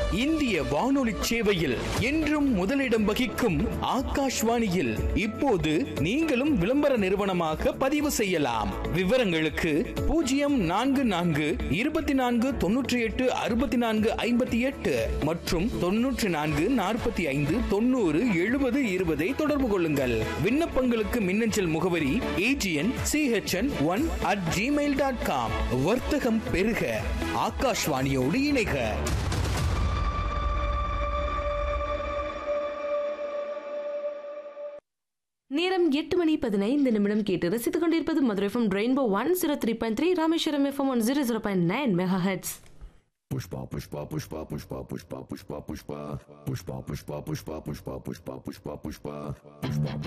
இந்திய வானொலி சேவையில் என்றும் முதலிடம் வகிக்கும் ஆகாஷ்வாணியில் இப்போது நீங்களும் விளம்பர நிறுவனமாக பதிவு செய்யலாம் விவரங்களுக்கு பூஜ்ஜியம் நான்கு நான்கு இருபத்தி நான்கு தொன்னூற்றி எட்டு அறுபத்தி நான்கு ஐம்பத்தி எட்டு மற்றும் தொன்னூற்றி நான்கு நாற்பத்தி ஐந்து தொண்ணூறு எழுபது இருபதை தொடர்பு கொள்ளுங்கள் விண்ணப்பங்களுக்கு மின்னஞ்சல் முகவரி AGN CHN one at Gmail dot com வர்த்தகம் பெருக ஆகாஷ்வாணியோடு இணைக நேரம் எட்டு மணி பதினைந்து நிமிடம் கேட்டு ரசித்துக் கொண்டிருப்பது Madurai FM rainbow one zero three point three Rameswaram FM one zero zero point nine mega hertz Pushpa, pushpa, pushpa, pushpa, pushpa, pushpa, pushpa, pushpa, pushpa, pushpa, pushpa, pushpa, pushpa, pushpa, pushpa, pushpa, pushpa,